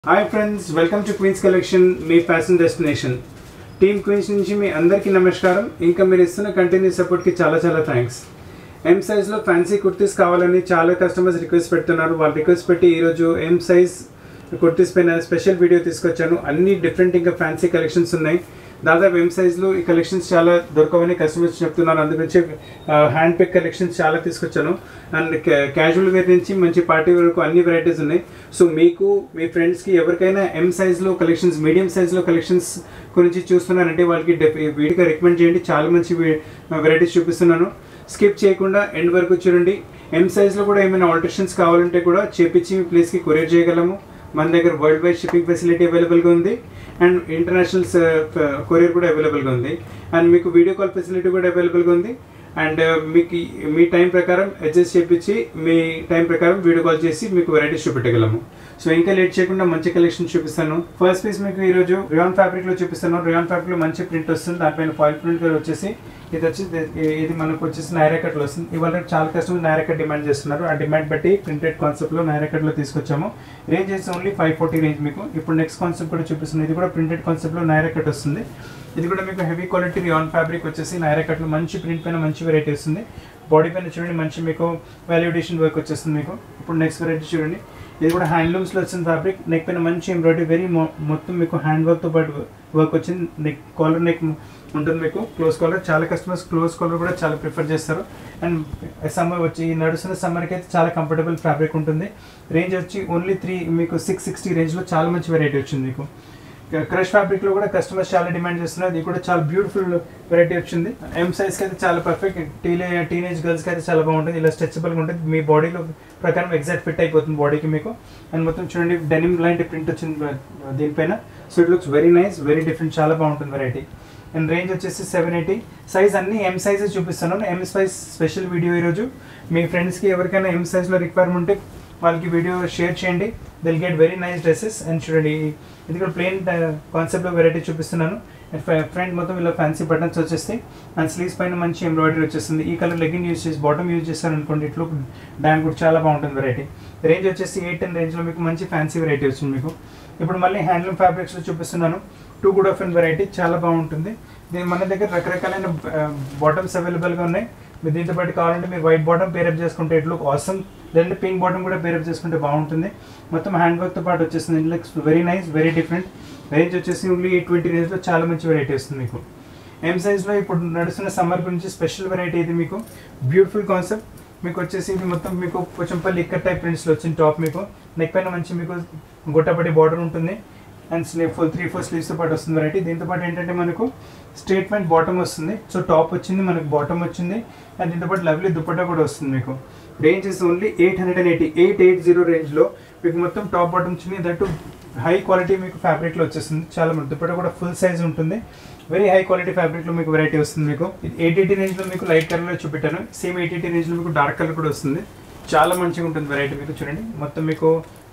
Hi friends welcome to Queens collection మీ fashion destination team Queens నుంచి మీ అందరికీ నమస్కారం ఇంకా మీరు ఇస్తున్న కంటిన్యూ సపోర్ట్కి చాలా చాలా థ్యాంక్స్ ఎం సైజ్లో ఫ్యాన్సీ కుర్తీస్ కావాలని చాలా కస్టమర్స్ రిక్వెస్ట్ పెడుతున్నారు వాళ్ళు రిక్వెస్ట్ పెట్టి ఈరోజు ఎం సైజ్ కుర్తీస్ పైన స్పెషల్ వీడియో తీసుకొచ్చాను అన్ని డిఫరెంట్ ఇంకా ఫ్యాన్సీ కలెక్షన్స్ ఉన్నాయి దాదాపు ఎం సైజ్లో ఈ కలెక్షన్స్ చాలా దొరకవని కస్టమర్స్ చెప్తున్నారు అందుగురించి హ్యాండ్ పిక్ కలెక్షన్స్ చాలా తీసుకొచ్చాను అండ్ క్యాజువల్ వేర్ నుంచి మంచి పార్టీ వరకు అన్ని వెరైటీస్ ఉన్నాయి సో మీకు మీ ఫ్రెండ్స్కి ఎవరికైనా ఎం సైజ్లో కలెక్షన్స్ మీడియం సైజ్లో కలెక్షన్స్ గురించి చూస్తున్నారంటే వాళ్ళకి డెఫ్ వీడిగా రికమెండ్ చేయండి చాలా మంచి వెరైటీస్ చూపిస్తున్నాను స్కిప్ చేయకుండా ఎండ్ వరకు చూడండి ఎం సైజ్లో కూడా ఏమైనా ఆల్టరేషన్స్ కావాలంటే కూడా చేపించి మీ ప్లేస్కి కొరియర్ చేయగలము మన దగ్గర వరల్డ్ వైడ్ షిప్పింగ్ ఫెసిలిటీ అవైలబుల్గా ఉంది అండ్ ఇంటర్నేషనల్ కొరియర్ కూడా అవైలబుల్గా ఉంది అండ్ మీకు వీడియో కాల్ ఫెసిలిటీ కూడా అవైలబుల్గా ఉంది అండ్ మీకు ఈ- మీ టైం ప్రకారం అడ్జస్ట్ చేపించి మీ టైం ప్రకారం వీడియో కాల్ చేసి మీకు వెరైటీస్ చూపెట్టగలము సో ఇంకా లేట్ చేయకుండా మంచి కలెక్షన్ చూపిస్తాను ఫస్ట్ పీస్ మీకు ఈరోజు రియాన్ ఫ్యాబ్రిక్ లో చూపిస్తాను రియాన్ ఫ్యాబ్రిక్ లో మంచి ప్రింట్ వస్తుంది దానిపైన ఫాయిల్ ప్రింట్ వచ్చేసి ఇది వచ్చి ఇది మనకు వచ్చేసి నైరా కట్ లో వస్తుంది ఇవాళ చాలా కస్టమర్ నైరా కట్ డిమాండ్ చేస్తున్నారు ఆ డిమాండ్ బట్టి ప్రింటెడ్ కాన్సెప్ట్ లో నైరా కట్ లో తీసుకొచ్చాము రేంజ్ చేసి ఓన్లీ ఫైవ్ ఫోర్టీ రేంజ్ మీకు ఇప్పుడు నెక్స్ట్ కాన్సెప్ట్ కూడా చూపిస్తుంది ఇది కూడా ప్రింటెడ్ కాన్సెప్ట్ లో నైరా కట్ వస్తుంది ఇది కూడా మీకు హెవీ క్వాలిటీ రియాన్ ఫ్యాబ్రిక్ వచ్చేసి నైరా కట్ లో మంచి ప్రింట్ పైన మంచి వెరైటీ వస్తుంది బాడీ పైన చూడండి మంచి మీకు వాల్యుడేషన్ వర్క్ వచ్చేస్తుంది మీకు ఇప్పుడు నెక్స్ట్ వెరైటీ చూడండి ఇది కూడా హ్యాండ్లూమ్స్లో వచ్చిన ఫ్యాబ్రిక్ నెక్ పైన మంచి ఎంబ్రాయిడరీ వెరీ మొత్తం మీకు హ్యాండ్ వర్క్తో పాటు వర్క్ వచ్చింది నెక్ కాలర్ నెక్ ఉంటుంది మీకు క్లోజ్ కాలర్ చాలా కస్టమర్స్ క్లోజ్ కాలర్ కూడా చాలా ప్రిఫర్ చేస్తారు అండ్ సమ్మర్ వచ్చి ఈ నడుస్తున్న సమ్మర్కి అయితే చాలా కంఫర్టబుల్ ఫ్యాబ్రిక్ ఉంటుంది రేంజ్ వచ్చి ఓన్లీ త్రీ మీకు సిక్స్ సిక్స్టీ రేంజ్లో చాలా మంచి వెరైటీ వచ్చింది మీకు క్రష్ ఫ్యాబ్రిక్ లో కూడా కస్టమర్స్ చాలా డిమాండ్ చేస్తున్నారు ఇది కూడా చాలా బ్యూటిఫుల్ వెరైటీ వచ్చింది ఎం సైజ్ కి అయితే చాలా పర్ఫెక్ట్ టీనే టీనేజ్ గర్ల్స్ కి అయితే చాలా బాగుంటుంది ఇలా స్ట్రెచబుల్ గా ఉంటుంది మీ బాడీలో ప్రకారం ఎగ్జాక్ట్ ఫిట్ అయిపోతుంది బాడీకి మీకు అండ్ మొత్తం చూడండి డెనిమ్ లాంటి ప్రింట్ వచ్చింది uh, దీనిపైన so it looks very nice very different చాలా బాగుంటుంది వెరైటీ అండ్ రేంజ్ వచ్చేసి సెవెన్ ఎయిటీ సైజ్ అన్ని ఎం సైజెస్ చూపిస్తున్నాను ఎం సైజ్ స్పెషల్ వీడియో ఈరోజు మీ ఫ్రెండ్స్కి ఎవరికైనా ఎం సైజ్లో రిక్వైర్మెంట్ ఉంటే వాళ్ళకి వీడియో షేర్ చేయండి they'll get very nice dresses and చూడండి ఇది కూడా ప్లెయిన్ కాన్సెప్ట్లో వెరైటీ చూపిస్తున్నాను అండ్ ఫ్రంట్ మొత్తం ఇలా ఫ్యాన్సీ బటన్స్ వచ్చేస్తాయి అండ్ స్లీవ్స్ పైన మంచి ఎంబ్రాయిడరీ వచ్చేస్తుంది ఈ కలర్ లెగిన్ యూజ్ చేసి బాటమ్ యూజ్ చేస్తారు అనుకోండి ఇట్లు డాన్ కూడా చాలా బాగుంటుంది వెరైటీ రేంజ్ వచ్చేసి ఎయిట్ టెన్ రేంజ్లో మీకు మంచి ఫ్యాన్సీ వెరైటీ వచ్చింది మీకు ఇప్పుడు మళ్ళీ హ్యాండ్లూమ్ ఫ్యాబ్రిక్స్లో చూపిస్తున్నాను too good of and variety చాలా బాగుంటుంది దీని మన దగ్గర రకరకాలైన బాటమ్స్ అవైలబుల్గా ఉన్నాయి మీరు దీంతో పాటు కావాలంటే మీరు వైట్ బాటమ్ పేరప్ చేసుకుంటే ఇట్లు ఆసమ్ లేదంటే పింక్ బాటమ్ కూడా పేరప్ చేసుకుంటే బాగుంటుంది మొత్తం హ్యాండ్ వర్క్తో పాటు వచ్చేస్తుంది it looks very nice very different range వచ్చేసి ఓన్లీ ఎయిట్ ట్వంటీ రేంజ్లో చాలా మంచి వెరైటీ వస్తుంది మీకు ఎం సైజ్లో ఇప్పుడు నడుస్తున్న సమ్మర్ గురించి స్పెషల్ వెరైటీ ఇది మీకు బ్యూటిఫుల్ కాన్సెప్ట్ మీకు వచ్చేసి ఇది మొత్తం మీకు కొంచెంపల్లి ఇక్కడ టైప్ ప్రింట్స్లో వచ్చిన టాప్ మీకు నెక్ పైన మంచి మీకు గుట్టపడి బార్డర్ ఉంటుంది and sleeve full three four స్లీవ్స్తో పాటు వస్తుంది వెరైటీ దీంతో పాటు ఏంటంటే మనకు స్టేట్మెంట్ బాటమ్ వస్తుంది సో టాప్ వచ్చింది మనకు బాటమ్ వచ్చింది అండ్ దీంతో పాటు లవ్లీ దుపట్టా కూడా వస్తుంది మీకు range is only eight hundred and eighty eight eight zero రేంజ్లో మీకు మొత్తం టాప్ బాటమ్ వచ్చింది దట్టు హై క్వాలిటీ మీకు ఫ్యాబ్రిక్లో వచ్చేస్తుంది చాలా మంది దుపట్టా కూడా ఫుల్ సైజ్ ఉంటుంది వెరీ హై క్వాలిటీ ఫ్యాబ్రిక్లో మీకు వెరైటీ వస్తుంది మీకు ఎయిట్ ఎయిటీ రేంజ్లో మీకు లైట్ కలర్లో చూపెట్టాను సేమ్ ఎయిట్ ఎయిటీ రేంజ్లో మీకు డార్క్ కలర్ కూడా వస్తుంది చాలా మంచిగా ఉంటుంది వెరైటీ మీకు చూడండి మొత్తం మీకు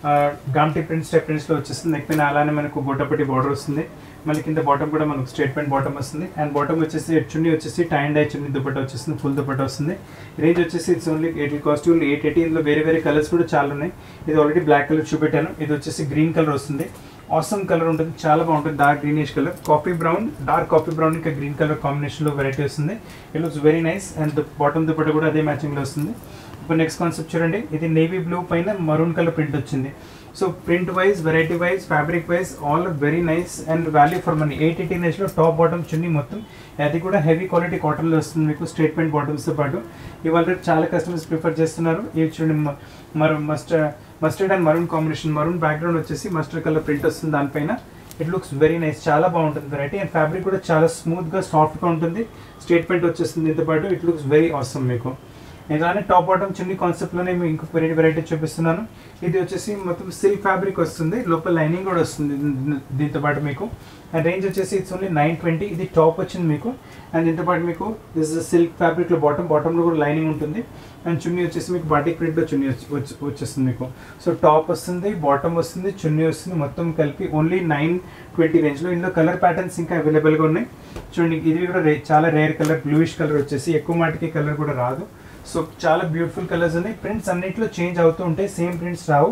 గామ్టీ ప్రింట్స్ టైప్ ప్రింట్స్లో వచ్చేస్తుంది నెక్ పైన అలానే మనకు గొట్టపట్టి బార్డర్ వస్తుంది మళ్ళీ కింద బాటమ్ కూడా మనకు స్ట్రేట్ ప్యాంట్ బాటమ్ వస్తుంది అండ్ బాటమ్ వచ్చేసి చున్నీ వచ్చేసి tie and I chunni dupatta వచ్చేస్తుంది ఫుల్ దుపట్టా వస్తుంది రేంజ్ వచ్చేసి it's only eight cost eight eighty ఇందులో వేరే వేరే కలర్స్ కూడా చాలా ఉన్నాయి ఇది ఆల్రెడీ బ్లాక్ కలర్ చూపెట్టాను ఇది వచ్చేసి గ్రీన్ కలర్ వస్తుంది ఆసమ్ కలర్ ఉంటుంది చాలా బాగుంటుంది dark greenish colour coffee brown dark coffee brown ఇంకా గ్రీన్ కలర్ కాంబినేషన్లో వెరైటీ వస్తుంది it looks very nice and bottom dupatta కూడా అదే మ్యాచింగ్లో వస్తుంది ఇప్పుడు నెక్స్ట్ కాన్సెప్ట్ చూడండి ఇది నేవీ బ్లూ పైన మరూన్ కలర్ ప్రింట్ వచ్చింది so print wise variety wise fabric wise all very nice and value for money eight eighteen లో టాప్ బాటమ్ చున్నీ మొత్తం అది కూడా హెవీ క్వాలిటీ కాటన్లో వస్తుంది మీకు స్టేట్మెంట్ బాటమ్స్తో పాటు ఇవాళ చాలా కస్టమర్స్ ప్రిఫర్ చేస్తున్నారు ఇవి చూడండి మ- మరో mustard mustard and maroon combination maroon background వచ్చేసి మస్టర్డ్ కలర్ ప్రింట్ వస్తుంది దానిపైన ఇట్ లుక్స్ వెరీ నైస్ చాలా బాగుంటుంది వెరైటీ అండ్ ఫ్యాబ్రిక్ కూడా చాలా స్మూత్గా సాఫ్ట్గా ఉంటుంది స్టేట్మెంట్ వచ్చేస్తుంది దీంతో పాటు ఇట్ లుక్స్ వెరీ అవసరం మీకు ఇలానే టాప్ బాటమ్ చున్నీ కాన్సెప్ట్లోనే మీకు ఇంకొక వెరైటీ వెరైటీ చూపిస్తున్నాను ఇది వచ్చేసి మొత్తం సిల్క్ ఫ్యాబ్రిక్ వస్తుంది లోపల లైనింగ్ కూడా వస్తుంది దీని- దీంతో పాటు మీకు అండ్ రేంజ్ వచ్చేసి ఇట్స్ ఓన్లీ నైన్ ట్వంటీ ఇది టాప్ వచ్చింది మీకు అండ్ దీంతో పాటు మీకు దిస్ సిల్క్ ఫ్యాబ్రిక్లో బాటమ్ బాటంలో కూడా లైనింగ్ ఉంటుంది అండ్ చున్నీ వచ్చేసి మీకు బాటిక్ ప్రింట్లో చున్నీ వచ్చి- వచ్చి- వచ్చేస్తుంది మీకు సో టాప్ వస్తుంది బాటమ్ వస్తుంది చున్నీ వస్తుంది మొత్తం కలిపి ఓన్లీ నైన్ ట్వంటీ రేంజ్లో ఇందులో కలర్ ప్యాటర్న్స్ ఇంకా అవైలబుల్గా ఉన్నాయి చూడండి ఇది కూడా రే- చాలా రేర్ కలర్ బ్లూయిష్ కలర్ వచ్చేసి ఎక్కువ మాటికి కలర్ కూడా రాదు సో చాలా బ్యూటిఫుల్ కలర్స్ ఉన్నాయి ప్రింట్స్ అన్నిట్లో చేంజ్ అవుతూ ఉంటాయి సేమ్ ప్రింట్స్ రావు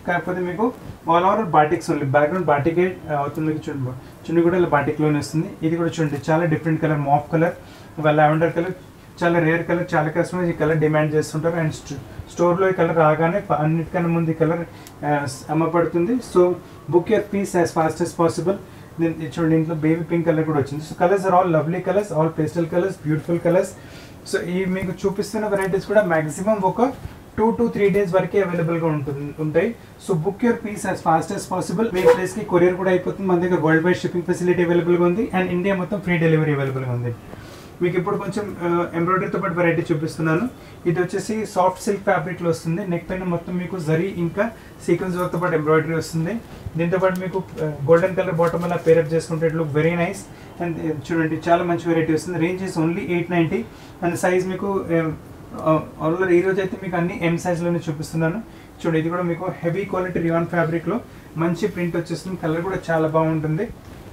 కాకపోతే మీకు all over batiks only background బాటికే అవుతుంది మీకు చూడండి చున్నీ కూడా ఇలా బాటిక్లోనే వస్తుంది ఇది కూడా చూడండి చాలా different colour mauve colour lavender colour చాలా రేర్ కలర్ చాలా కస్టమర్స్ ఈ కలర్ డిమాండ్ చేస్తుంటారు అండ్ స్టోర్లో ఈ కలర్ రాగానే ఫ- అన్నిటికన్నా ముందు ఈ కలర్ అమ్మబడుతుంది so book your piece as fast as possible చూడండి దీంట్లో బేబీ పింక్ కలర్ కూడా వచ్చింది so colours are all lovely colours all pastel colours beautiful colours so ఈ మీకు చూపిస్తున్న వెరైటీస్ కూడా మాక్సిమం ఒక టూ టు త్రీ డేస్ వరకే అవైలబుల్గా ఉంటుంది ఉంటాయి so book your piece as fast as possible మీ ప్లేస్కి కొరియర్ కూడా అయిపోతుంది మన దగ్గర వరల్డ్ వైడ్ షిప్పింగ్ ఫెసిలిటీ అవైలబుల్గా ఉంది అండ్ ఇండియా మొత్తం ఫ్రీ డెలివరీ అవైలబుల్గా ఉంది మీకు ఇప్పుడు కొంచెం ఎంబ్రాయిడరీతో పాటు వెరైటీ చూపిస్తున్నాను ఇది వచ్చేసి సాఫ్ట్ సిల్క్ ఫ్యాబ్రిక్లో వస్తుంది నెక్ పైన మొత్తం మీకు జరీ ఇంకా సీక్వెన్స్ వర్క్తో పాటు ఎంబ్రాయిడరీ వస్తుంది దీంతో పాటు మీకు గోల్డెన్ కలర్ బాటమ్ అలా పేరప్ చేసుకుంటే it look very nice and చూడండి చాలా మంచి వెరైటీ వస్తుంది range is only eight ninety and size మీకు ఆల్రెడీ ఈ రోజు అయితే మీకు అన్ని ఎం సైజ్లోనే చూపిస్తున్నాను చూడండి ఇది కూడా మీకు హెవీ క్వాలిటీ రియాన్ ఫ్యాబ్రిక్లో మంచి ప్రింట్ వచ్చేస్తుంది కలర్ కూడా చాలా బాగుంటుంది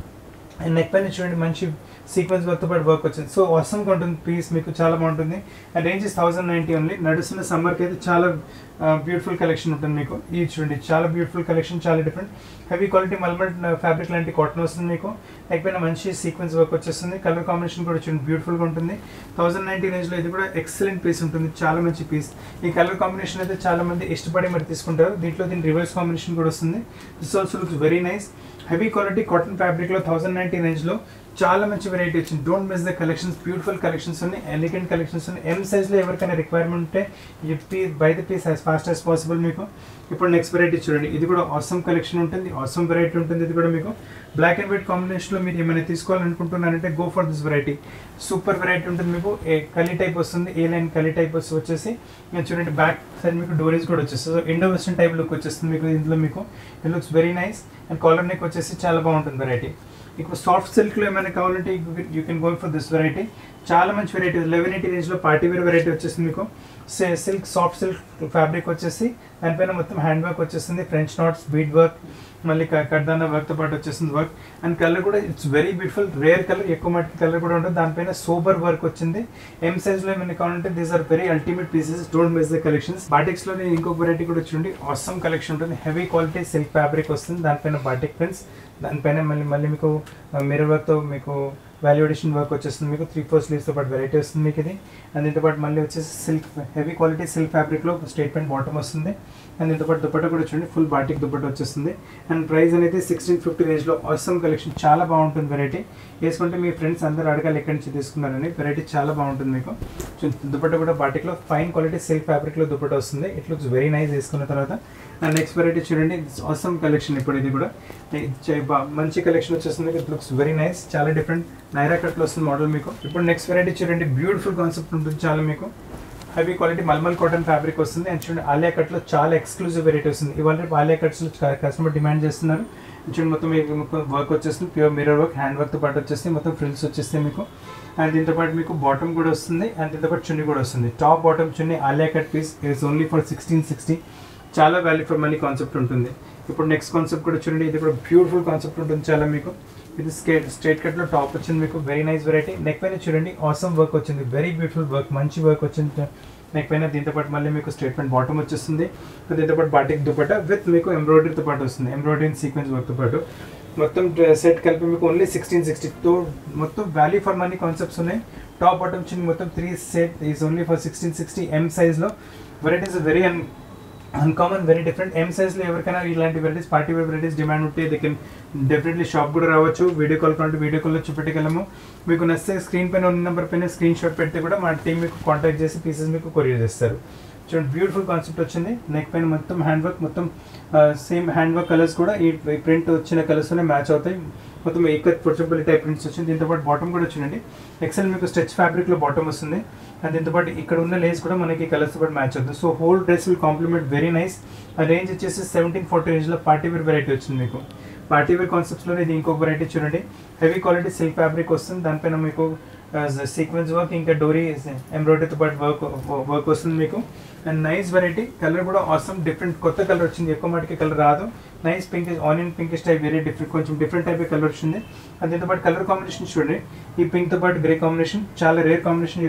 అండ్ నెక్ పైన చూడండి మంచి సీక్వెన్స్ వర్క్తో పాటు వర్క్ వచ్చింది సో అవసరంగా ఉంటుంది పీస్ మీకు చాలా బాగుంటుంది and range is thousand ninety only నడుస్తున్న సమ్మర్కి అయితే చాలా బ్యూటిఫుల్ కలెక్షన్ ఉంటుంది మీకు ఇది చూడండి చాలా బ్యూటిఫుల్ కలెక్షన్ చాలా different heavy quality malmal fabric లాంటి కాటన్ వస్తుంది మీకు నెక్ పైన మంచి సీక్వెన్స్ వర్క్ వచ్చేస్తుంది కలర్ కాంబినేషన్ కూడా చూడండి బ్యూటిఫుల్గా ఉంటుంది థౌసండ్ నైంటీ రేంజ్లో ఇది కూడా ఎక్సలెంట్ పీస్ ఉంటుంది చాలా మంచి పీస్ ఈ కలర్ కాంబినేషన్ అయితే చాలా మంది ఇష్టపడి మరి తీసుకుంటారు దీంట్లో దీని రివర్స్ కాంబినేషన్ కూడా వస్తుంది this also looks very nice heavy quality cotton ఫ్యాబ్రిక్లో థౌసండ్ నైంటీ రేంజ్లో చాలా మంచి వెరైటీ వచ్చింది don't miss the collections beautiful collections ఉన్నాయి ఎలిగెంట్ కలెక్షన్స్ ఉన్నాయి ఎం సైజ్లో ఎవరికైనా రిక్వైర్మెంట్ ఉంటే ఈ piece buy the piece as fast as possible మీకు ఇప్పుడు నెక్స్ట్ వెరైటీ చూడండి ఇది కూడా ఆసమ్ కలెక్షన్ ఉంటుంది ఆసమ్ వెరైటీ ఉంటుంది ఇది కూడా మీకు బ్లాక్ అండ్ వైట్ కాంబినేషన్లో మీరు ఏమైనా తీసుకోవాలనుకుంటున్నారంటే go for this variety super variety ఉంటుంది మీకు ఏ కలీ టైప్ వస్తుంది ఏ లైన్ కలీ టైప్ వస్తుంది వచ్చేసి మీరు చూడండి బ్యాక్ సైడ్ మీకు డోరీస్ కూడా వచ్చేస్తుంది so Indo western type look వచ్చేస్తుంది మీకు ఇందులో మీకు it looks very nice and collar neck వచ్చేసి చాలా బాగుంటుంది వెరైటీ మీకు సాఫ్ట్ సిల్క్లో ఏమైనా కావాలంటే you can go for this variety చాలా మంచి వెరైటీ లెవెన్ ఎయిటీ రేంజ్లో పార్టీ వేర్ వెరైటీ వచ్చేసింది మీకు సిల్క్ సాఫ్ట్ సిల్క్ ఫ్యాబ్రిక్ వచ్చేసి దానిపైన మొత్తం హ్యాండ్ వర్క్ వచ్చేసింది ఫ్రెంచ్ నాట్స్ బీడ్ వర్క్ మళ్ళీ కడ్దాన వర్క్తో పాటు వచ్చేసింది వర్క్ అండ్ కలర్ కూడా it's very beautiful rare colour ఎక్కువ మటుకు కలర్ కూడా ఉంటుంది దానిపైన సూపర్ వర్క్ వచ్చింది ఎం సైజ్లో ఏమైనా కావాలంటే these are very ultimate pieces don't miss the collections బాటిక్స్లో ఇంకొక వెరైటీ కూడా చూడండి ఆసమ్ కలెక్షన్ ఉంటుంది హెవీ క్వాలిటీ సిల్క్ ఫ్యాబ్రిక్ వస్తుంది దానిపైన బాటిక్ ప్రింట్స్ దానిపైన మళ్ళీ మళ్ళీ మీకు మిర్రర్ వర్క్తో మీకు వాల్యుడేషన్ వర్క్ వచ్చేస్తుంది మీకు త్రీ ఫోర్ స్లీవ్స్తో పాటు వెరైటీ వస్తుంది మీకు ఇది అండ్ దీంతో పాటు మళ్ళీ వచ్చేసి సిల్క్ హెవీ క్వాలిటీ సిల్క్ ఫ్యాబ్రిక్లో స్టేట్ ప్యాంట్ బాటమ్ వస్తుంది అండ్ దీంతో పాటు దుపట్ట కూడా చూడండి ఫుల్ బాటిక్ దుపట్ట వచ్చేస్తుంది అండ్ ప్రైస్ అనేది సిక్స్టీన్ ఫిఫ్టీ రేంజ్లో అవసరం కలెక్షన్ చాలా బాగుంటుంది వెరైటీ వేసుకుంటే మీ ఫ్రెండ్స్ అందరూ అడగాలి ఎక్కడి నుంచి తీసుకున్నారని వెరైటీ చాలా బాగుంటుంది మీకు దుపట్ట కూడా బాటిక్లో ఫైన్ క్వాలిటీ సిల్క్ ఫ్యాబ్రిక్లో దుపట్ట వస్తుంది ఇట్ లుక్స్ వెరీ నైస్ వేసుకున్న తర్వాత అండ్ నెక్స్ట్ వెరైటీ చూడండి అవసరం కలెక్షన్ ఇప్పుడు ఇది కూడా ఇది చే- బా- మంచి కలెక్షన్ వచ్చేస్తుంది ఇట్ లుక్స్ వెరీ నైస్ చాలా డిఫరెంట్ నైరా కట్లో వస్తుంది మోడల్ మీకు ఇప్పుడు నెక్స్ట్ వెరైటీ చూడండి బ్యూటిఫుల్ కాన్సెప్ట్ ఉంటుంది చాలా మీకు heavy quality mulmul cotton fabric వస్తుంది అండ్ చూడండి ఆలియా కట్లో చాలా ఎక్స్క్లూజివ్ వెరైటీ వస్తుంది ఇవాళ ఆలియా కట్స్ కస్టమర్ డిమాండ్ చేస్తున్నారు చూడండి మొత్తం మీకు వర్క్ వచ్చేస్తుంది ప్యూర్ మిర్రర్ వర్క్ హ్యాండ్ వర్క్తో పాటు వచ్చేసి మొత్తం ఫ్రిల్స్ వచ్చేస్తాయి మీకు అండ్ దీంతో పాటు మీకు బాటమ్ కూడా వస్తుంది అండ్ దీంతో పాటు చున్నీ కూడా వస్తుంది top bottom chunni Alia cut piece is only for sixteen sixty చాలా వాల్యూ ఫర్ మనీ కాన్సెప్ట్ ఉంటుంది ఇప్పుడు నెక్స్ట్ కాన్సెప్ట్ కూడా చూడండి ఇది కూడా బ్యూటిఫుల్ కాన్సెప్ట్ ఉంటుంది చాలా మీకు ఇది స్ట్రేట్ స్ట్రేట్ కట్లో టాప్ వచ్చింది మీకు వెరీ నైస్ వెరైటీ నెక్ పైన చూడండి ఆసమ్ వర్క్ వచ్చింది వెరీ బ్యూటిఫుల్ వర్క్ మంచి వర్క్ వచ్చింది నెక్ పైన దీంతో పాటు మళ్ళీ మీకు స్ట్రేట్ ప్యాంట్ బాటమ్ వచ్చేస్తుంది దీంతో పాటు బాటిక్ దుపట్ట విత్ మీకు ఎంబ్రాయిడరీతో పాటు వస్తుంది ఎంబ్రాయిడరీ సీక్వెన్స్ వర్క్తో పాటు మొత్తం సెట్ కలిపి మీకు ఓన్లీ సిక్స్టీన్ సిక్స్టీతో మొత్తం వాల్యూ ఫర్ మనీ కాన్సెప్ట్స్ ఉన్నాయి టాప్ బాటమ్ చిన్న మొత్తం three set is only for sixteen sixty M సైజ్లో varieties very un uncommon very different M సైజ్లో ఎవరికైనా ఇలాంటి varieties party wear varieties demand ఉంటే దే కెన్ డెఫినెట్లీ షాప్ కూడా రావచ్చు వీడియో కాల్ కావాలంటే వీడియో కాల్లో చూపెట్టగలము మీకు నచ్చితే స్క్రీన్ పైన ఉన్న నెంబర్ పైన స్క్రీన్ షాట్ పెడితే కూడా మా టీం మీకు కాంటాక్ట్ చేసి పీసెస్ మీకు కొరియర్ చేస్తారు చూడండి బ్యూటిఫుల్ కాన్సెప్ట్ వచ్చింది నెక్ పైన మొత్తం హ్యాండ్ వర్క్ మొత్తం సేమ్ హ్యాండ్ వర్క్ కలర్స్ కూడా ఈ ప్రింట్ వచ్చిన కలర్స్తోనే మ్యాచ్ అవుతాయి మొత్తం ఏకత్ పోర్చబుల్ టైప్ ప్రింట్స్ వచ్చింది దీంతో పాటు బాటమ్ కూడా చూడండి ఎక్సెల్ మీకు స్ట్రెచ్ ఫ్యాబ్రిక్లో బాటమ్ వస్తుంది అండ్ దీంతో పాటు ఇక్కడ ఉన్న లేస్ కూడా మనకి కలర్స్ పాటు మ్యాచ్ అవుతుంది so whole dress will compliment very nice ఆ రేంజ్ వచ్చేసి సెవెంటీన్ ఫార్టీ రేంజ్లో పార్టీ వేర్ వెరైటీ వచ్చింది మీకు పార్టీ వేర్ కాన్సెప్ట్స్లో ఇది ఇంకొక వెరైటీ చూడండి హెవీ క్వాలిటీ సిల్క్ ఫ్యాబ్రిక్ వస్తుంది దానిపైన మీకు సీక్వెన్స్ వర్క్ ఇంకా డోరీ ఎంబ్రాయిడరీతో పాటు వర్క్ వర్క్ వస్తుంది మీకు అండ్ నైస్ వెరైటీ కలర్ కూడా ఆసమ్ డిఫరెంట్ కొత్త కలర్ వచ్చింది ఎక్కువ మటుకి కలర్ రాదు nice pink onion pinkish type very different కొంచెం డిఫరెంట్ టైప్ కలర్ వచ్చింది అండ్ దీంతో పాటు కలర్ కాంబినేషన్ చూడండి ఈ పింక్తో పాటు గ్రే కాంబినేషన్ చాలా రేర్ కాంబినేషన్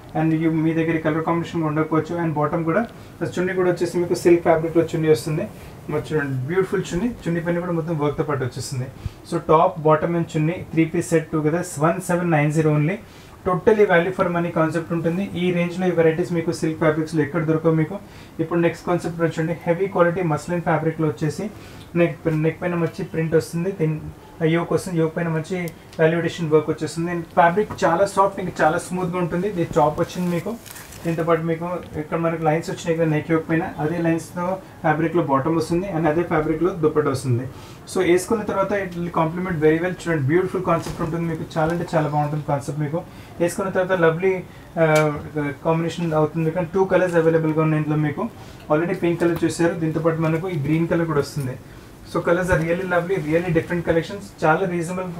అండ్ యూ మీ దగ్గర కలర్ కాంబినేషన్ ఉండకపోవచ్చు అండ్ బాటమ్ కూడా చున్నీ కూడా వచ్చేసి మీకు సిల్క్ ఫ్యాబ్రిక్లో చున్నీ వస్తుంది మరి చూడండి బ్యూటిఫుల్ చున్నీ చున్నీ పైన కూడా మొత్తం వర్క్తో పాటు వచ్చేస్తుంది so top bottom and chunni three piece set two కదా one seven nine zero only totally value for money concept ఉంటుంది ఈ రేంజ్లో ఈ వెరైటీస్ మీకు సిల్క్ ఫ్యాబ్రిక్స్లో ఎక్కడ దొరకవు మీకు ఇప్పుడు నెక్స్ట్ కాన్సెప్ట్ వచ్చండి హెవీ క్వాలిటీ మస్లిన్ ఫ్యాబ్రిక్లో వచ్చేసి నెక్ నెక్ పైన వచ్చి ప్రింట్ వస్తుంది యోక్ వస్తుంది యోక్ పైన మంచి వాల్యుడేషన్ వర్క్ వచ్చేస్తుంది ఫ్యాబ్రిక్ చాలా సాఫ్ట్ ఇంకా చాలా స్మూత్గా ఉంటుంది ఇది చాప్ వచ్చింది మీకు దీంతో పాటు మీకు ఇక్కడ మనకు లైన్స్ వచ్చినాయి కదా నెక్ యోక్ పైన అదే లైన్స్తో ఫ్యాబ్రిక్లో బాటమ్ వస్తుంది అండ్ అదే ఫ్యాబ్రిక్లో దుప్పట వస్తుంది సో వేసుకున్న తర్వాత ఇట్ కాంప్లిమెంట్ వెరీ వెల్ చూడండి బ్యూటిఫుల్ కాన్సెప్ట్ ఉంటుంది మీకు చాలా అంటే చాలా బాగుంటుంది కాన్సెప్ట్ మీకు వేసుకున్న తర్వాత లవ్లీ కాంబినేషన్ అవుతుంది కానీ టూ కలర్స్ అవైలబుల్గా ఉన్నాయి ఇంట్లో మీకు ఆల్రెడీ పింక్ కలర్ చూసారు దీంతో పాటు మనకు ఈ గ్రీన్ కలర్ కూడా వస్తుంది so colours are really lovely really different collections చాలా రీజనబుల్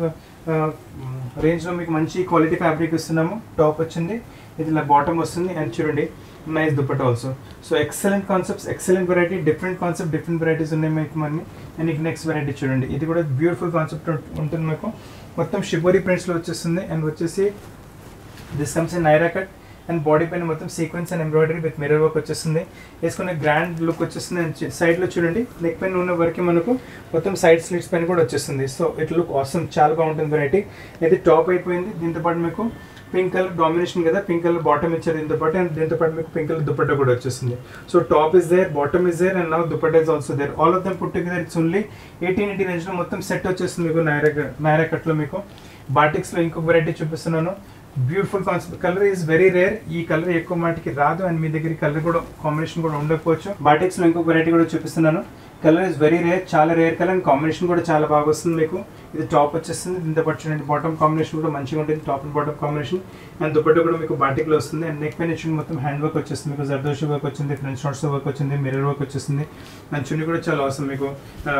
రేంజ్లో మీకు మంచి క్వాలిటీ ఫ్యాబ్రిక్ ఇస్తున్నాము టాప్ వచ్చింది ఇది ఇలా బాటమ్ వస్తుంది అండ్ చూడండి nice dupatta also so excellent concepts excellent variety different concept different varieties ఉన్నాయి మీకు మనకి అండ్ ఇక నెక్స్ట్ వెరైటీ చూడండి ఇది కూడా బ్యూటిఫుల్ కాన్సెప్ట్ ఉంటుంది మీకు మొత్తం షిబోరీ ప్రింట్స్లో వచ్చేస్తుంది అండ్ వచ్చేసి this comes in Naira cut and body పైన మొత్తం sequence and embroidery with mirror work వచ్చేస్తుంది వేసుకునే గ్రాండ్ లుక్ వచ్చేస్తుంది అండ్ సైడ్లో చూడండి నెక్ పైన ఉన్న వరకు మనకు మొత్తం సైడ్ స్లిట్స్ పైన కూడా వచ్చేస్తుంది సో ఇట్ లుక్ ఆసమ్ చాలా బాగుంటుంది వెరైటీ ఇది టాప్ అయిపోయింది దీంతో పాటు మీకు పింక్ కలర్ డామినేషన్ కదా పింక్ కలర్ బాటమ్ ఇచ్చారు దీంతో పాటు అండ్ దీంతో పాటు మీకు పింక్ కలర్ దుపట్టా కూడా వచ్చేస్తుంది so top is there bottom is there and now dupatta is also there all of them put together it's only eighteen eighty రేంజ్లో మొత్తం సెట్ వచ్చేస్తుంది మీకు నైరా నైరా కట్లో మీకు బాటిక్స్లో ఇంకొక వెరైటీ చూపిస్తున్నాను beautiful concept colour is very rare ఈ కలర్ ఎక్కువ మాటికి రాదు అండ్ మీ దగ్గర కలర్ కూడా కాంబినేషన్ కూడా ఉండకపోవచ్చు బాటిక్స్లో ఇంకొక వెరైటీ కూడా చూపిస్తున్నాను కలర్ ఇస్ వెరీ రేర్ చాలా రేర్ కలర్ అండ్ కాంబినేషన్ కూడా చాలా బాగా వస్తుంది మీకు ఇది టాప్ వచ్చేస్తుంది దీంతో పాటు చూడండి బాటమ్ కాంబినేషన్ కూడా మంచిగా ఉంటుంది top and bottom combination and dupatta కూడా మీకు బాటిక్లో వస్తుంది అండ్ నెక్ పైన చూడండి మొత్తం హ్యాండ్ వర్క్ వచ్చేస్తుంది మీకు జర్దోషి వర్క్ వచ్చింది ఫ్రెంచ్ నోట్స్ వర్క్ వచ్చింది మిర్రర్ వర్క్ వచ్చేస్తుంది అండ్ చున్నీ కూడా చాలా అవసరం మీకు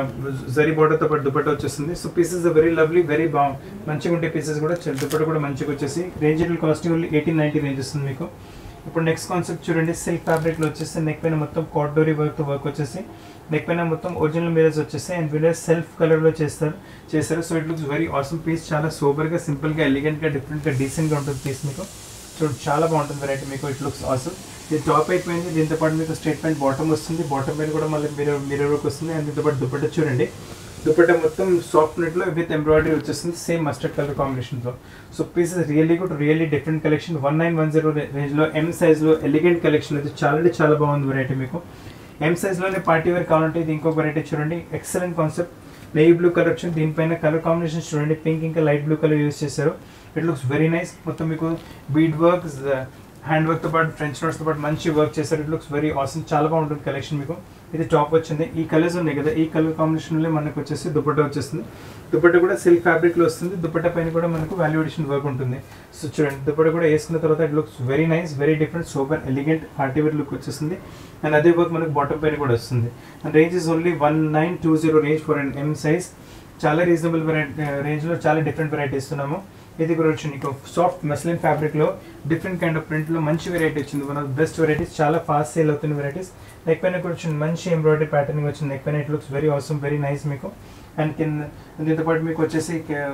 జరీ బార్డర్తో పాటు దుపట్ట వచ్చేస్తుంది so pieces very lovely very బాగు మంచిగా ఉంటే పీసెస్ కూడా దుపట్ట కూడా మంచిగా వచ్చేసి range casting only eighteen ninety range వస్తుంది మీకు ఇప్పుడు నెక్స్ట్ కాన్సెప్ట్ చూడండి సిల్క్ ఫ్యాబ్రిక్లో వచ్చేసి నెక్ పైన మొత్తం కాటోరీ వర్క్ వర్క్ వచ్చేసి నెక్ పైన మొత్తం ఒరిజినల్ మిరర్స్ వచ్చేసి అండ్ విలర్స్ సెల్ఫ్ కలర్లో చేస్తారు చేస్తారు so it looks very awesome piece చాలా సూపర్గా సింపుల్గా ఎలిగెంట్గా డిఫరెంట్గా డీసెంట్గా ఉంటుంది పీస్ మీకు చూడండి చాలా బాగుంటుంది వెరైటీ మీకు ఇట్ లుక్స్ ఆసమ్ ఇది టాప్ అయిపోయింది దీంతో పాటు మీకు స్ట్రేట్ ప్యాంట్ బాటమ్ వస్తుంది బాటమ్ పైన కూడా మళ్ళీ మిరర్ మిరర్ వర్క్ వస్తుంది అండ్ దీంతో పాటు దుపట్ట చూడండి దుపట్ట మొత్తం సాఫ్ట్ నెట్లో విత్ ఎంబ్రాయిడరీ వచ్చేస్తుంది సేమ్ మస్టర్డ్ కలర్ కాంబినేషన్తో so pieces really good really different collection one nine one zero రేంజ్లో ఎం సైజ్లో ఎలిగెంట్ కలెక్షన్ అయితే చాలా అంటే చాలా బాగుంది వెరైటీ మీకు ఎం సైజ్లోనే పార్టీ వేర్ కావాలంటే ఇది ఇంకొక వెరైటీ చూడండి excellent concept navy blue colour వచ్చింది దీనిపైన కలర్ కాంబినేషన్ చూడండి పింక్ ఇంకా లైట్ బ్లూ కలర్ యూస్ చేశారు ఇట్ లుక్స్ వెరీ నైస్ మొత్తం మీకు బీడ్ వర్క్ హ్యాండ్ వర్క్తో పాటు ఫ్రెంచ్ నోట్స్తో పాటు మంచి వర్క్ చేశారు ఇట్ లుక్స్ వెరీ ఆసమ్ చాలా బాగుంటుంది కలెక్షన్ మీకు ఇది టాప్ వచ్చింది ఈ కలర్స్ ఉన్నాయి కదా ఈ కలర్ కాంబినేషన్లో మనకు వచ్చేసి దుపట్టా వచ్చేస్తుంది దుపట్టా కూడా సిల్క్ ఫ్యాబ్రిక్లో వస్తుంది దుపట్టా పైన కూడా మనకు వాల్యుయేషన్ వర్క్ ఉంటుంది సో చూడండి దుపట్టా కూడా వేసుకున్న తర్వాత it looks very nice very different super elegant party wear look వచ్చేస్తుంది అండ్ అదే వర్క్ మనకు బాటమ్ పైన కూడా వస్తుంది and range is only one nine two zero range for and M size చాలా రీజనబుల్ వెరైటీ రేంజ్లో చాలా డిఫరెంట్ వెరైటీ ఇస్తున్నాము ఇది కూడా వచ్చింది నీకు సాఫ్ట్ మస్లిన్ ఫ్యాబ్రిక్లో డిఫరెంట్ కైండ్ ఆఫ్ ప్రింట్లో మంచి వెరైటీ వచ్చింది వన్ ఆఫ్ బెస్ట్ వెరైటీస్ చాలా ఫాస్ట్ సేల్ అవుతున్న వెరైటీస్ నెక్ పైన కూడా వచ్చింది మంచి ఎంబ్రాయిడరీ ప్యాటర్నింగ్ వచ్చింది నెక్ పైన ఇట్ లుక్స్ వెరీ అవసరం వెరీ నైస్ మీకు అండ్ కింద దీంతో పాటు మీకు వచ్చేసి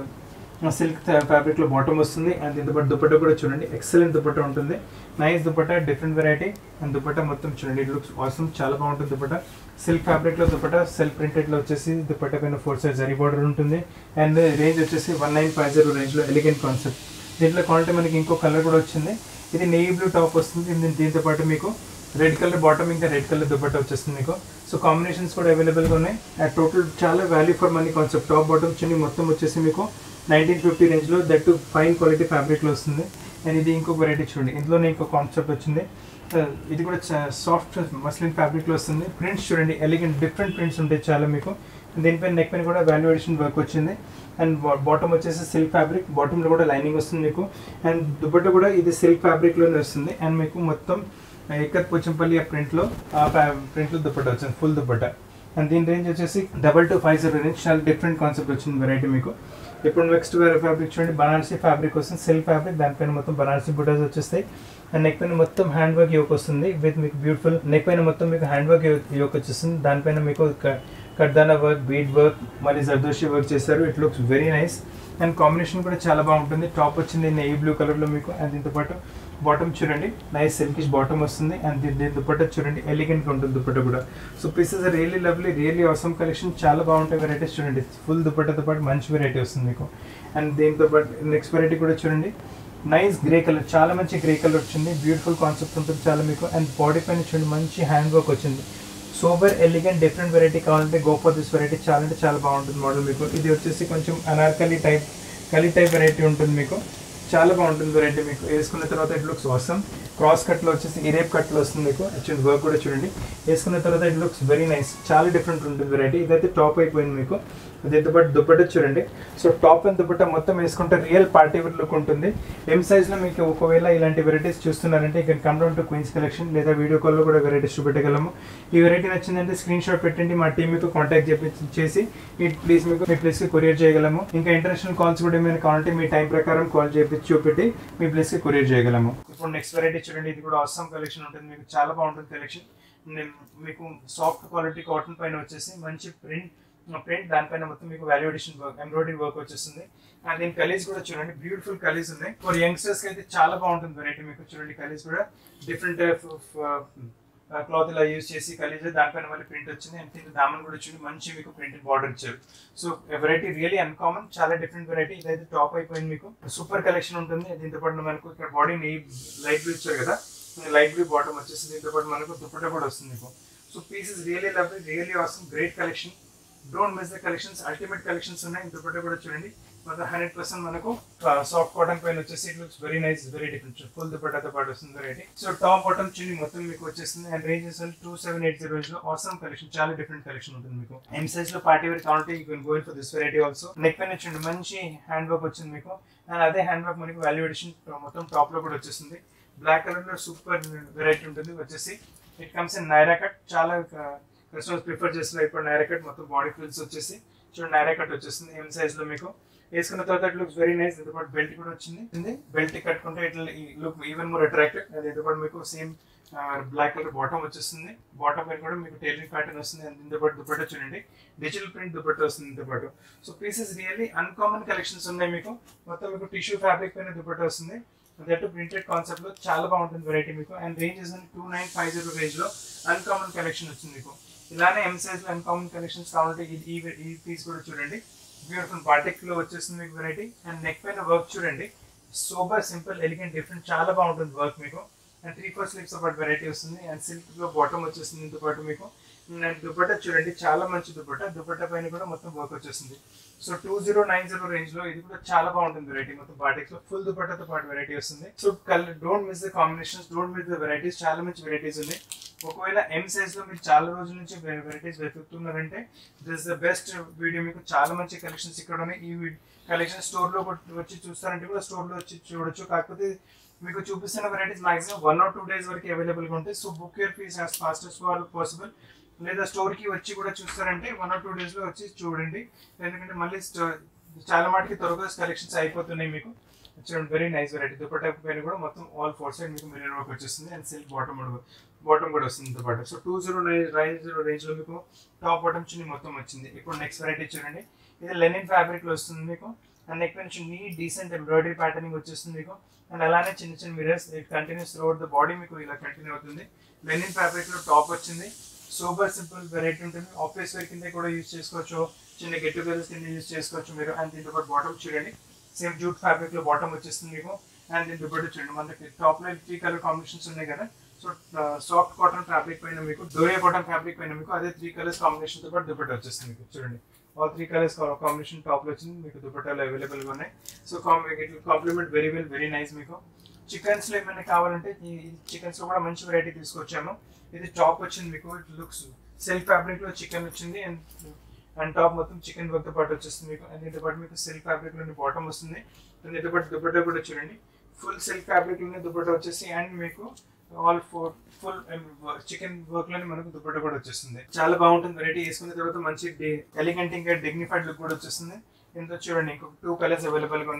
సిల్క్ ఫ్యాబ్రిక్లో బాటమ్ వస్తుంది అండ్ దీంతో పాటు దుపట్టా కూడా చూడండి ఎక్సలెంట్ దుపట్టా ఉంటుంది nice dupatta different variety and dupatta మొత్తం చూడండి ఇట్ లుక్స్ ఆసమ్ చాలా బాగుంటుంది దుపట్టా సిల్క్ ఫ్యాబ్రిక్లో దుపట్టా సెల్ఫ్ ప్రింటెడ్లో వచ్చేసి దుపట్టా పైన ఫోర్ సైజ్ జరీ బార్డర్ ఉంటుంది అండ్ రేంజ్ వచ్చేసి వన్ నైన్ ఫైవ్ జీరో రేంజ్లో ఎలిగెంట్ కాన్సెప్ట్ దీంట్లో క్వాలిటీ మనకి ఇంకో కలర్ కూడా వచ్చింది ఇది నెయ్యి బ్లూ టాప్ వస్తుంది దీని- దీంతో పాటు మీకు రెడ్ కలర్ బాటమ్ ఇంకా రెడ్ కలర్ దుపట్టా వచ్చేస్తుంది మీకు సో కాంబినేషన్స్ కూడా అవైలబుల్గా ఉన్నాయి అండ్ టోటల్ చాలా value for money concept top bottom chunni మొత్తం వచ్చేసి మీకు నైన్టీన్ ఫిఫ్టీ రేంజ్లో దట్ టు ఫైన్ క్వాలిటీ ఫ్యాబ్రిక్లో వస్తుంది అండ్ ఇది ఇంకో వెరైటీ చూడండి ఇందులోనే ఇంకో కాన్సెప్ట్ వచ్చింది ఆ, ఇది కూడా సాఫ్ట్ మస్లిన్ ఫ్యాబ్రిక్లో వస్తుంది ప్రింట్స్ చూడండి ఎలిగెంట్ డిఫరెంట్ ప్రింట్స్ ఉంటాయి చాలా మీకు దీనిపైన నెక్ పైన కూడా వాల్యుయేషన్ వర్క్ వచ్చింది అండ్ బాటమ్ వచ్చేసి సిల్క్ ఫ్యాబ్రిక్ బాటంలో కూడా లైనింగ్ వస్తుంది మీకు అండ్ దుపట్ట కూడా ఇది సిల్క్ ఫ్యాబ్రిక్లోనే వస్తుంది అండ్ మీకు మొత్తం ఇక్కత్ పోచంపల్లి ఆ ప్రింట్లో ఆ ప్రింట్లో దుపట్ట వచ్చింది ఫుల్ దుపట్ట అండ్ దీని రేంజ్ వచ్చేసి double two five zero range చాలా డిఫరెంట్ కాన్సెప్ట్ వచ్చింది వెరైటీ మీకు ఇప్పుడు నెక్స్ట్ వేరే ఫ్యాబ్రిక్ చూడండి బనారసీ ఫ్యాబ్రిక్ వస్తుంది సిల్క్ ఫ్యాబ్రిక్ దానిపైన మొత్తం బనారసీ బుటాస్ వచ్చేస్తాయి అండ్ నెక్ పైన మొత్తం హ్యాండ్ వర్క్ యోక్ వస్తుంది విత్ మీకు బ్యూటిఫుల్ నెక్ పైన మొత్తం మీకు హ్యాండ్ వర్క్ యోక్ వచ్చేస్తుంది దానిపైన మీకు కర్దానా వర్క్ బీడ్ వర్క్ మళ్ళీ జర్దోషి వర్క్ చేశారు it looks very nice and combination కూడా చాలా బాగుంటుంది టాప్ వచ్చింది నెయ్యి బ్లూ కలర్లో మీకు అండ్ దీంతో పాటు బాటమ్ చూడండి నైస్ సిల్కిష్ బాటమ్ వస్తుంది అండ్ దీని దీని దుపట్టా చూడండి ఎలిగెంట్గా ఉంటుంది దుపట్టా కూడా so pieces really lovely really అవసరం కలెక్షన్ చాలా బాగుంటాయి వెరైటీస్ చూడండి ఫుల్ దుపట్టాతో పాటు మంచి వెరైటీ వస్తుంది మీకు అండ్ దీంతో పాటు నెక్స్ట్ వెరైటీ కూడా చూడండి నైస్ గ్రే కలర్ చాలా మంచి గ్రే కలర్ వచ్చింది బ్యూటిఫుల్ కాన్సెప్ట్ ఉంటుంది చాలా మీకు అండ్ బాడీ పైన చూడండి మంచి హ్యాండ్ వర్క్ వచ్చింది సూపర్ ఎలిగెంట్ డిఫరెంట్ వెరైటీ కావాలంటే గో ఫర్ దిస్ వెరైటీ చాలా అంటే చాలా బాగుంటుంది మోడల్ మీకు ఇది వచ్చేసి కొంచెం అనార్కలి టైప్ కలీ టైప్ వెరైటీ ఉంటుంది మీకు చాలా బాగుంటుంది వెరైటీ మీకు వేసుకున్న తర్వాత ఇట్ లుక్స్ వాసమ్ క్రాస్ కట్లో వచ్చేసి ఇరేప్ కట్లో వస్తుంది మీకు యాక్చువల్ వర్క్ కూడా చూడండి వేసుకున్న తర్వాత ఇట్ లుక్స్ వెరీ నైస్ చాలా డిఫరెంట్ ఉంటుంది వెరైటీ ఇదైతే టాప్ అయిపోయింది మీకు దీంతో పాటు దుప్పట చూడండి సో టాప్ అండ్ దుప్పట మొత్తం వేసుకుంటే రియల్ పార్టీ వేర్ లుక్ ఉంటుంది ఎం సైజ్లో మీకు ఒకవేళ ఇలాంటి వెరైటీస్ చూస్తున్నారంటే ఇక్కడ come down to Queens collection లేదా వీడియో కాల్లో కూడా వెరైటీస్ చూపెట్టగలము ఈ వెరైటీ నచ్చిందంటే స్క్రీన్ షాట్ పెట్టండి మా టీం మీకు కాంటాక్ట్ చెప్పి చేసి ఈ ప్లీజ్ మీకు మీ ప్లేస్కి కొరియర్ చేయగలము ఇంకా ఇంటర్నేషనల్ కాల్స్ కూడా ఏమైనా కావాలంటే మీ టైం ప్రకారం కాల్ చేపించి చూపెట్టి మీ ప్లేస్కి కొరియర్ చేయగలము ఇప్పుడు నెక్స్ట్ వెరైటీ చూడండి ఇది కూడా అవసరం కలెక్షన్ ఉంటుంది మీకు చాలా బాగుంటుంది కలెక్షన్ మీకు సాఫ్ట్ క్వాలిటీ కాటన్ పైన వచ్చేసి మంచి ప్రింట్ ప్రింట్ దానిపైన మొత్తం మీకు వాల్యుయేషన్ వర్క్ ఎంబ్రాయిడరీ వర్క్ వచ్చేస్తుంది అండ్ దీని కలీస్ కూడా చూడండి బ్యూటిఫుల్ కలీస్ ఉన్నాయి ఫర్ యంగ్స్టర్స్ కి అయితే చాలా బాగుంటుంది వెరైటీ మీకు చూడండి కలీస్ కూడా డిఫరెంట్ టైప్ ఆఫ్ క్లాత్ ఇలా యూజ్ చేసి కలీజ్ దానిపైన మళ్ళీ ప్రింట్ వచ్చింది అండ్ కింద దామన్ కూడా చూడండి మంచి మీకు ప్రింటెడ్ బార్డర్ ఇచ్చారు సో వెరైటీ రియలీ అన్కామన్ చాలా డిఫరెంట్ వెరైటీ ఇదైతే టాప్ అయిపోయింది మీకు సూపర్ కలెక్షన్ ఉంటుంది దీంతో పాటు మనకు ఇక్కడ బాడీ లైట్ బ్లూ ఇచ్చారు కదా లైట్ బ్లూ బాటమ్ వచ్చేసి దీంతో పాటు మనకు దుప్పట కూడా వస్తుంది మీకు so pieces really love really అవసరం great collection don't miss the collections ultimate collections ఉన్నాయి దుపట్టా కూడా చూడండి మొత్తం హండ్రెడ్ పర్సెంట్ మనకు సాఫ్ట్ కాటన్ పైన వచ్చేసి it looks very nice very different full దుపట్టాతో పాటు వస్తుంది variety so top bottom chunni మొత్తం మీకు వచ్చేస్తుంది and ranges two seven eight zero లో ఆసమ్ కలెక్షన్ చాలా డిఫరెంట్ కలెక్షన్ ఉంటుంది మీకు ఎం సైజ్ లో పార్టీ వేర్ కావాలంటే you can going for this variety also neck పైన చూడండి మంచి హ్యాండ్ వర్క్ వచ్చింది మీకు అండ్ అదే హ్యాండ్ వర్క్ మనకి వాల్యుయేషన్ మొత్తం టాప్ లో కూడా వచ్చేస్తుంది బ్లాక్ కలర్ లో సూపర్ వెరైటీ ఉంటుంది వచ్చేసి it comes in Naira cut చాలా కస్టమర్స్ ప్రిఫర్ చేస్తున్నారు ఇప్పుడు నైరా కట్ మొత్తం బాడీ ఫిల్స్ వచ్చేసి చూడండి నైరా కట్ వచ్చేస్తుంది ఎం సైజ్ లో మీకు వేసుకున్న తర్వాత ఇట్ లుక్స్ వెరీ నైస్ దీంతో పాటు బెల్ట్ కూడా వచ్చింది బెల్ట్ కట్టుకుంటే it look even more attractive దీంతో పాటు మీకు సేమ్ బ్లాక్ కలర్ బాటమ్ వచ్చేస్తుంది బాటమ్ పైన కూడా మీకు టైలరింగ్ ప్యాటర్న్ వస్తుంది అండ్ దీంతో పాటు దుపట్టా చూడండి డిజిటల్ ప్రింట్ దుపట్టా వస్తుంది దీంతో పాటు so pieces really uncommon collections ఉన్నాయి మీకు మొత్తం మీకు టిష్యూ ఫ్యాబ్రిక్ పైన దుపట్టా వస్తుంది దట్ ప్రింటెడ్ కాన్సెప్ట్ లో చాలా బాగుంటుంది వెరైటీ మీకు and ranges two nine five zero range లో అన్కామన్ కలెక్షన్ వచ్చింది మీకు ఇలానే ఎం సైజ్ లో అన్కామన్ కలెక్షన్స్ కావాలంటే ఈ ఈ పీస్ కూడా చూడండి బ్యూటిఫుల్ బాటిక్ లో వచ్చేస్తుంది మీకు వెరైటీ అండ్ నెక్ పైన వర్క్ చూడండి సూపర్ సింపుల్ ఎలిగెంట్ డిఫరెంట్ చాలా బాగుంటుంది వర్క్ మీకు అండ్ త్రీ ఫోర్ స్లీవ్స్ పాటు వెరైటీ వస్తుంది అండ్ సిల్క్ లో బాటమ్ వచ్చేస్తుంది దీంతో పాటు మీకు అండ్ దుపట్టా చూడండి చాలా మంచి దుపట్టా దుపట్టా పైన కూడా మొత్తం వర్క్ వచ్చేస్తుంది so two zero nine zero range లో ఇది కూడా చాలా బాగుంటుంది వెరైటీ మొత్తం బాటిక్స్ లో ఫుల్ దుపట్టాతో పాటు వెరైటీ వస్తుంది so colour don't miss the combinations don't miss the varieties చాలా మంచి వెరైటీస్ ఉన్నాయి ఒకవేళ ఎం సైజ్ లో మీరు చాలా రోజుల నుంచి వెరైటీస్ వెతుకుతున్నారంటే దిస్ ద బెస్ట్ వీడియో మీకు చాలా మంచి కలెక్షన్స్ ఇక్కడ ఉన్నాయి ఈ కలెక్షన్ స్టోర్ లో వచ్చి చూస్తారంటే కూడా స్టోర్ లో వచ్చి చూడొచ్చు కాకపోతే మీకు చూపిస్తున్న వెరైటీస్ maximum one or two days వరకు అవైలబుల్ గా ఉంటాయి so book your piece as fast as possible లేదా స్టోర్ కి వచ్చి కూడా చూస్తారంటే వన్ ఆర్ టూ డేస్ లో వచ్చి చూడండి ఎందుకంటే మళ్ళీ చాలా మాటికి త్వరగా కలెక్షన్స్ అయిపోతున్నాయి మీకు చూడండి వెరీ నైస్ వెరైటీ దుపట్టా పైన కూడా మొత్తం ఆల్ ఫోర్ సైడ్ మీకు మిర్రర్ వర్క్ వచ్చేస్తుంది అండ్ సిల్క్ బాటమ్ బాటమ్ కూడా వస్తుంది దీంతో పాటు so two zero nine nine zero range లో మీకు టాప్ బాటమ్ చున్ని మొత్తం వచ్చింది ఇప్పుడు నెక్స్ట్ వెరైటీ చూడండి ఇది లెనిన్ ఫ్యాబ్రిక్ లో వస్తుంది మీకు అండ్ నెక్ నుంచి నీట్ డీసెంట్ ఎంబ్రాయిడరీ ప్యాటర్నింగ్ వచ్చేస్తుంది మీకు అండ్ అలానే చిన్న చిన్న mirrors it continues throughout the body మీకు ఇలా కంటిన్యూ అవుతుంది లెనిన్ ఫ్యాబ్రిక్ లో టాప్ వచ్చింది సూపర్ సింపుల్ వెరైటీ ఉంటుంది ఆఫీస్ వేర్ కింద కూడా యూజ్ చేసుకోవచ్చు చిన్న గెట్ టుగెదర్స్ కింద యూజ్ చేసుకోవచ్చు మీరు అండ్ దీంతో పాటు బాటమ్ చూడండి సేమ్ జూట్ ఫ్యాబ్రిక్ లో బాటమ్ వచ్చేస్తుంది మీకు అండ్ దీంతో పాటు చూడండి మనకి టాప్ లో త్రీ కలర్ కాంబినేషన్స్ ఉన్నాయి కదా సో సాఫ్ట్ కాటన్ ఫ్యాబ్రిక్ పైన మీకు డోరియా కాటన్ ఫ్యాబ్రిక్ పైన మీకు అదే త్రీ కలర్స్ కాంబినేషన్ తో పాటు దుపట్టా వచ్చేస్తుంది మీకు చూడండి all three colours combination top లో వచ్చింది మీకు దుపట్టాలు అవైలబుల్ గా ఉన్నాయి so complement very well very nice మీకు చికెన్స్ లో ఏమైనా కావాలంటే ఈ చికెన్స్ లో కూడా మంచి వెరైటీ తీసుకొచ్చాము ఇది టాప్ వచ్చింది మీకు లుక్స్ సిల్క్ ఫ్యాబ్రిక్ లో చికెన్ వచ్చింది అండ్ అండ్ టాప్ మొత్తం చికెన్ వర్క్ తో పాటు వచ్చేస్తుంది మీకు అండ్ దీంతో పాటు మీకు సిల్క్ ఫ్యాబ్రిక్ లోని బాటమ్ వస్తుంది అండ్ దీంతో పాటు దుపట్టా కూడా చూడండి ఫుల్ సిల్క్ ఫ్యాబ్రిక్ లోనే దుపట్టా వచ్చేసి అండ్ మీకు all four full chikan work లోనే మనకు దుపట్టా కూడా వచ్చేస్తుంది చాలా బాగుంటుంది వెరైటీ వేసుకున్న తర్వాత మంచి ఎలిగెంట్ ఇంకా డిగ్నిఫైడ్ లుక్ కూడా వచ్చేస్తుంది ఇంత చూడండి ఇంకొక టూ కలర్స్ అవైలబుల్ గా ఉన్నాయి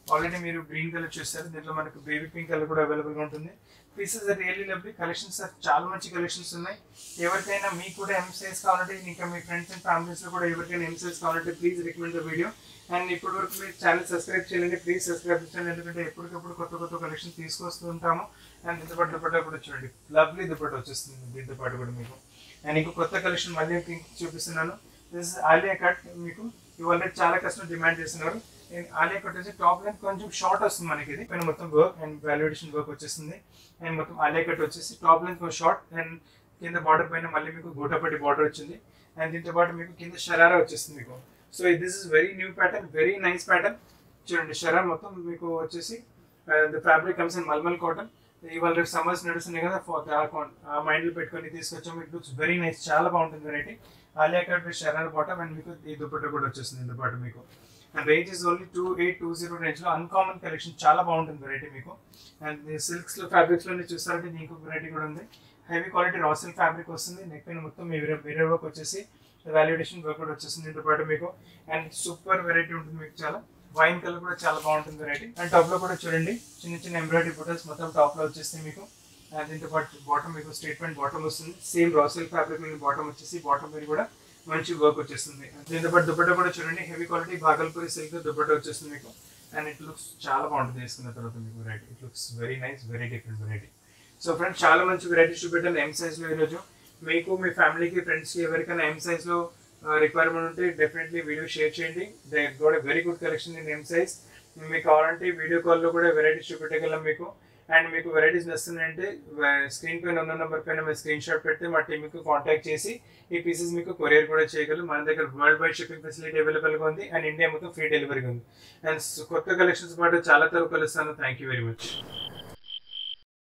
ఆల్రెడీ మీరు గ్రీన్ కలర్ చూస్తారు దీంట్లో మనకు బేబీ పింక్ కలర్ కూడా అవైలబుల్ గా ఉంటుంది పీసెస్ రియల్లీ లవ్లీ కలెక్షన్స్ చాలా మంచి కలెక్షన్స్ ఉన్నాయి ఎవరికైనా మీకు కూడా ఎం సైజ్ కావాలంటే ఇంకా మీ ఫ్రెండ్స్ అండ్ ఫ్యామిలీస్ లో కూడా ఎవరికైనా ఎం సైజ్ కావాలంటే please recommend the video and ఇప్పటి వరకు మీరు ఛానల్ సబ్స్క్రైబ్ చేయండి ప్లీజ్ సబ్స్క్రైబ్ చేయండి ఎందుకంటే ఎప్పటికప్పుడు కొత్త కొత్త కలెక్షన్ తీసుకొస్తూ ఉంటాము అండ్ దీంతో పాటు దుపట్టా కూడా చూడండి లవ్లీ దుపట్టా వచ్చేస్తుంది దీంతో పాటు కూడా మీకు అండ్ ఇంకో కొత్త కలెక్షన్ మళ్ళీ ఇంక చూపిస్తున్నాను దిస్ ఆలియా కట్ మీకు ఇవాళ చాలా కస్టమర్ డిమాండ్ చేస్తున్నారు అండ్ ఆలియా కట్ వచ్చి టాప్ లైన్ కొంచెం షార్ట్ వస్తుంది మనకి ఇది పైన మొత్తం వర్క్ అండ్ వాల్యుయేషన్ వర్క్ వచ్చేస్తుంది అండ్ మొత్తం ఆలియా కట్ వచ్చేసి టాప్ లైన్ కొంచెం షార్ట్ అండ్ కింద బార్డర్ పైన మళ్ళీ మీకు గోటపట్టి బార్డర్ వచ్చింది అండ్ దీంతో పాటు మీకు కింద షరారా వచ్చేస్తుంది మీకు so this is very new pattern very nice pattern చూడండి షరారా మొత్తం మీకు వచ్చేసి the fabric comes in malmal cotton ఇవాళ రేపు సమ్మర్స్ నడుస్తున్నాయి కదా for the account. ఆ మైండ్ లో పెట్టుకొని తీసుకొచ్చాము ఇట్ లుక్స్ వెరీ నైస్ చాలా బాగుంటుంది variety Alia cut with sharara bottom and మీకు ఈ దుపట్టా కూడా వచ్చేస్తుంది ఇంత పాటు మీకు and range is only two eight two zero range లో అన్కామన్ కలెక్షన్ చాలా బాగుంటుంది వెరైటీ మీకు అండ్ సిల్క్స్ లో ఫ్యాబ్రిక్స్ లోనే చూస్తారంటే ఇంకొక వెరైటీ కూడా ఉంది heavy quality raw silk fabric వస్తుంది నెక్ పైన మొత్తం మిర్రర్ మిర్రర్ వర్క్ వచ్చేసి వాల్యుడేషన్ వర్క్ కూడా వచ్చేస్తుంది దీంతో పాటు మీకు అండ్ సూపర్ వెరైటీ ఉంటుంది మీకు చాలా వైన్ కలర్ కూడా చాలా బాగుంటుంది వెరైటీ అండ్ టాప్ లో కూడా చూడండి చిన్న చిన్న ఎంబ్రాయిడరీ బుటల్స్ మొత్తం టాప్ లో వచ్చేస్తాయి మీకు అండ్ దీంతో పాటు బాటమ్ మీకు స్టేట్మెంట్ బాటమ్ వస్తుంది సేమ్ రా సిల్క్ ఫ్యాబ్రిక్ మీద బాటమ్ వచ్చేసి బాటమ్ మీద కూడా మంచి వర్క్ వచ్చేస్తుంది దీంతో పాటు దుపట్టా కూడా చూడండి heavy quality Bhagalpuri silk dupatta వచ్చేస్తుంది మీకు అండ్ ఇట్ లుక్స్ చాలా బాగుంటుంది వేసుకున్న తర్వాత మీకు variety it looks very nice very different variety so friends చాలా మంచి వెరైటీస్ చూపెట్టాను ఎం సైజ్ లో ఈరోజు మీకు మీ ఫ్యామిలీకి ఫ్రెండ్స్కి ఎవరికైనా ఎం సైజ్ లో రిక్వైర్మెంట్ ఉంటే డెఫినెట్లీ వీడియో షేర్ చేయండి they got very good collection in M size మీకు కావాలంటే వీడియో కాల్లో కూడా వెరైటీస్ చూపెట్టగలం మీకు అండ్ మీకు వెరైటీస్ నస్తున్నాయంటే స్క్రీన్ పైన ఉన్న నెంబర్ పైన మీరు స్క్రీన్ షాట్ పెడితే మా టీమ్ మీకు కాంటాక్ట్ చేసి ఈ పీసెస్ మీకు కొరియర్ కూడా చేయగలరు మన దగ్గర వరల్డ్ వైడ్ షిప్పింగ్ ఫెసిలిటీ అవైలబుల్గా ఉంది అండ్ ఇండియా మొత్తం ఫ్రీ డెలివరీ ఉంది అండ్ కొత్త కలెక్షన్స్ పాటు చాలా తక్కువ కలుస్తాను థ్యాంక్ యూ వెరీ మచ్